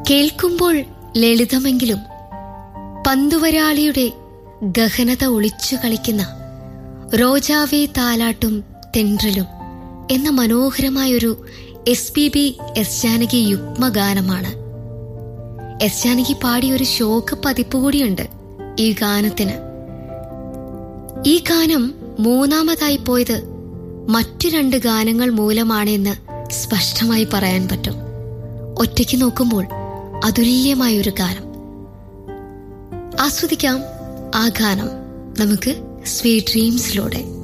കേൾക്കുമ്പോൾ ലളിതമെങ്കിലും പന്തുവരാളിയുടെ ഗഹനത ഒളിച്ചു കളിക്കുന്ന റോജാവേ താലാട്ടും തെൻട്രലും എന്ന മനോഹരമായൊരു S P B S Janaki യുഗ്മഗാനമാണ് എസ് ജാനകി പാടിയ ഒരു ശോക പതിപ്പ് കൂടിയുണ്ട് ഈ ഗാനത്തിന് ഈ ഗാനം മൂന്നാമതായി പോയത് മറ്റു രണ്ട് ഗാനങ്ങൾ മൂലമാണെന്ന് സ്പഷ്ടമായി പറയാൻ പറ്റും ഒറ്റയ്ക്ക് നോക്കുമ്പോൾ അതുല്യമായൊരു ഗാനം ആസ്വദിക്കാം ആ ഗാനം നമുക്ക് സ്വീറ്റ് ഡ്രീംസിലൂടെ